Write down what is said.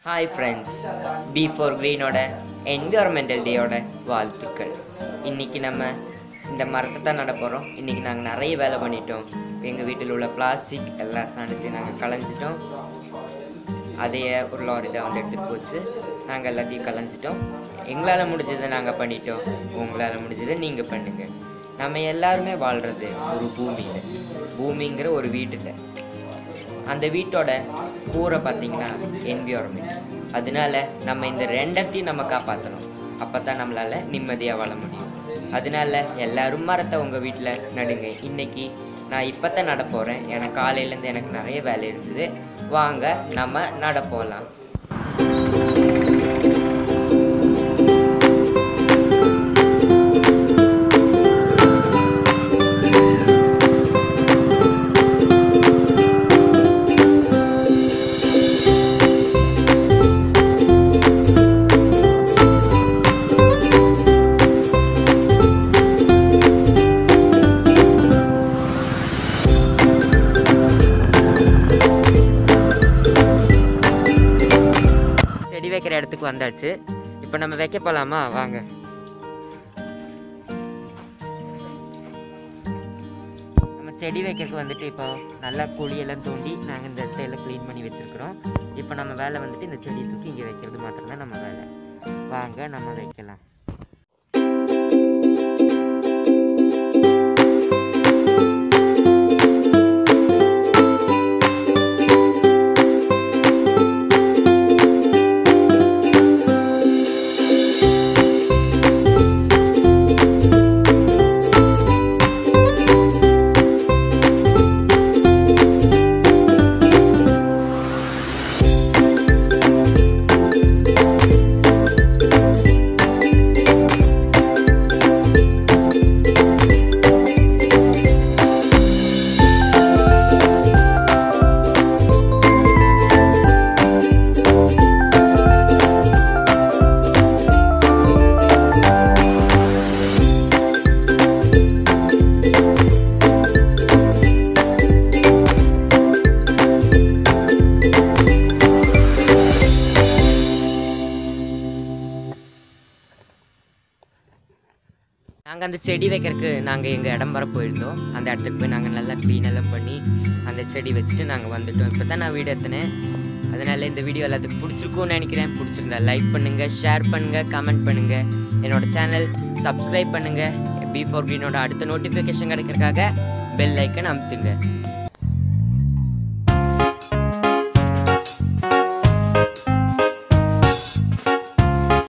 hi friends B four க்ரீனோட environmental டேயோட வாழ்த்துக்கள் இன்றைக்கி நம்ம இந்த மரத்தை தான் நட போகிறோம் இன்றைக்கி நாங்கள் நிறைய வேலை பண்ணிட்டோம் எங்கள் வீட்டில் உள்ள பிளாஸ்டிக் எல்லாம் சனைச்சு நாங்கள் களைஞ்சிட்டோம் அதையே ஒரு லாரி தான் வந்து எடுத்துகிட்டு போச்சு நாங்கள் எல்லாத்தையும் கலைஞ்சிட்டோம் எங்களால் முடிஞ்சதை நாங்கள் பண்ணிட்டோம் உங்களால் முடிஞ்சதை நீங்கள் பண்ணுங்கள் நம்ம எல்லாருமே வாழ்கிறது ஒரு பூமியில் பூமிங்கிற ஒரு வீட்டில் அந்த வீட்டோட கூரை பார்த்தீங்கன்னா என்வியாரன்மெண்ட் அதனால நம்ம இந்த ரெண்டத்தையும் நம்ம காப்பாற்றணும் அப்போ தான் நம்மளால் நிம்மதியாக வாழ முடியும் அதனால எல்லாரும் மரத்தை உங்கள் வீட்டில் நடுங்க இன்னைக்கு நான் இப்போ தான் நட போகிறேன் எனக்கு காலையிலேருந்து எனக்கு நிறைய வேலை இருந்தது வாங்க நம்ம நட போகலாம் செடி வைக்கிற இடத்துக்கு வந்தாச்சு இப்போ நம்ம வைக்க போகலாமா வாங்க நம்ம செடி வைக்கிறதுக்கு வந்துட்டு இப்போ நல்லா குழியெல்லாம் தோண்டி நாங்கள் இந்த சைடில் க்ளீன் பண்ணி வச்சுருக்குறோம் இப்போ நம்ம வேலை வந்துட்டு இந்த செடி தூக்கி இங்கே வைக்கிறது மாத்திரம்தான் நம்ம வேலை வாங்க நம்ம வைக்கலாம் நாங்கள் அந்த செடி வைக்கிறதுக்கு நாங்கள் எங்கள் இடம் வர போயிருந்தோம் அந்த இடத்துக்கு போய் நாங்கள் நல்லா க்ளீன் எல்லாம் பண்ணி அந்த செடி வச்சுட்டு நாங்கள் வந்துட்டோம் இப்போ தான் நான் வீடு எடுத்தினேன் அதனால இந்த வீடியோ எல்லாத்துக்கும் பிடிச்சிருக்கும்னு நினைக்கிறேன் பிடிச்சிருந்தா லைக் பண்ணுங்கள் ஷேர் பண்ணுங்கள் கமெண்ட் பண்ணுங்கள் என்னோட சேனல் சப்ஸ்கிரைப் பண்ணுங்கள் பி ஃபோர் க்ரீனோட அடுத்த நோட்டிஃபிகேஷன் கிடைக்கிறதுக்காக பெல் ஐக்கன் அமுத்துங்க